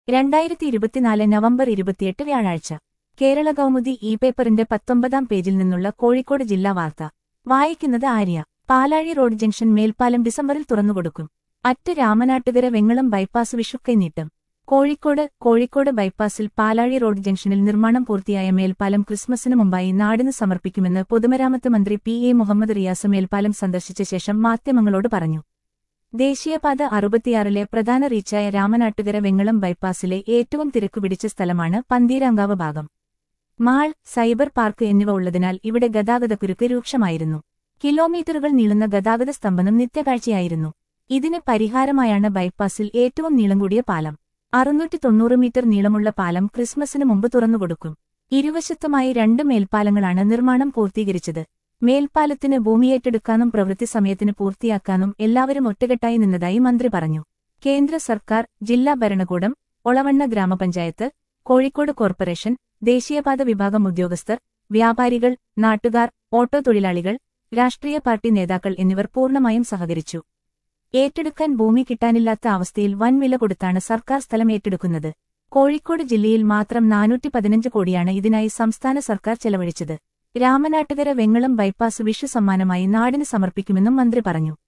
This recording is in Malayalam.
രണ്ടായിരത്തി ഇരുപത്തിനാല് നവംബർ ഇരുപത്തിയെട്ട് വ്യാഴാഴ്ച കേരള കൗമുദി ഇ പേപ്പറിന്റെ പത്തൊമ്പതാം പേജിൽ നിന്നുള്ള കോഴിക്കോട് ജില്ലാ വാർത്ത വായിക്കുന്നത് ആര്യ പാലാഴി റോഡ് ജംഗ്ഷൻ മേൽപ്പാലം ഡിസംബറിൽ തുറന്നുകൊടുക്കും അറ്റ് രാമനാട്ടുകര വെങ്ങളം ബൈപ്പാസ് വിഷുക്കൈ നീട്ടം കോഴിക്കോട് കോഴിക്കോട് ബൈപ്പാസിൽ പാലാഴി റോഡ് ജംഗ്ഷനിൽ നിർമ്മാണം പൂർത്തിയായ മേൽപ്പാലം ക്രിസ്മസിന് മുമ്പായി നാടിന് സമർപ്പിക്കുമെന്ന് പൊതുമരാമത്ത് മന്ത്രി പി എ മുഹമ്മദ് റിയാസ് മേൽപ്പാലം സന്ദർശിച്ച ശേഷം മാധ്യമങ്ങളോട് പറഞ്ഞു ദേശീയപാത അറുപത്തിയാറിലെ പ്രധാന റീച്ചായ രാമനാട്ടുകര വെങ്ങളം ബൈപ്പാസിലെ ഏറ്റവും തിരക്കുപിടിച്ച സ്ഥലമാണ് പന്തീരാങ്കാവ് ഭാഗം മാൾ സൈബർ പാർക്ക് എന്നിവ ഉള്ളതിനാൽ ഇവിടെ ഗതാഗതക്കുരുക്ക് രൂക്ഷമായിരുന്നു കിലോമീറ്ററുകൾ നീളുന്ന ഗതാഗത സ്തംഭനം നിത്യകാഴ്ചയായിരുന്നു ഇതിന് പരിഹാരമായാണ് ബൈപ്പാസിൽ ഏറ്റവും നീളം കൂടിയ പാലം അറുന്നൂറ്റി തൊണ്ണൂറ് മീറ്റർ നീളമുള്ള പാലം ക്രിസ്മസിന് മുമ്പ് തുറന്നുകൊടുക്കും ഇരുവശത്തുമായി രണ്ട് മേൽപ്പാലങ്ങളാണ് നിർമ്മാണം പൂർത്തീകരിച്ചത് മേൽപ്പാലത്തിന് ഭൂമിയേറ്റെടുക്കാനും പ്രവൃത്തി സമയത്തിന് പൂർത്തിയാക്കാനും എല്ലാവരും ഒറ്റക്കെട്ടായി നിന്നതായി മന്ത്രി പറഞ്ഞു കേന്ദ്ര സർക്കാർ ജില്ലാ ഭരണകൂടം ഒളവണ്ണ ഗ്രാമപഞ്ചായത്ത് കോഴിക്കോട് കോർപ്പറേഷൻ ദേശീയപാത വിഭാഗം ഉദ്യോഗസ്ഥർ വ്യാപാരികൾ നാട്ടുകാർ ഓട്ടോ തൊഴിലാളികൾ രാഷ്ട്രീയ പാർട്ടി നേതാക്കൾ എന്നിവർ പൂർണ്ണമായും സഹകരിച്ചു ഏറ്റെടുക്കാൻ ഭൂമി കിട്ടാനില്ലാത്ത അവസ്ഥയിൽ വൻ വില കൊടുത്താണ് സർക്കാർ സ്ഥലം ഏറ്റെടുക്കുന്നത് കോഴിക്കോട് ജില്ലയിൽ മാത്രം നാനൂറ്റി പതിനഞ്ച് കോടിയാണ് ഇതിനായി സംസ്ഥാന സർക്കാർ ചെലവഴിച്ചത് രാമനാട്ടുകര വെങ്ങളം ബൈപ്പാസ് വിഷു സമ്മാനമായി നാടിന് സമർപ്പിക്കുമെന്നും മന്ത്രി പറഞ്ഞു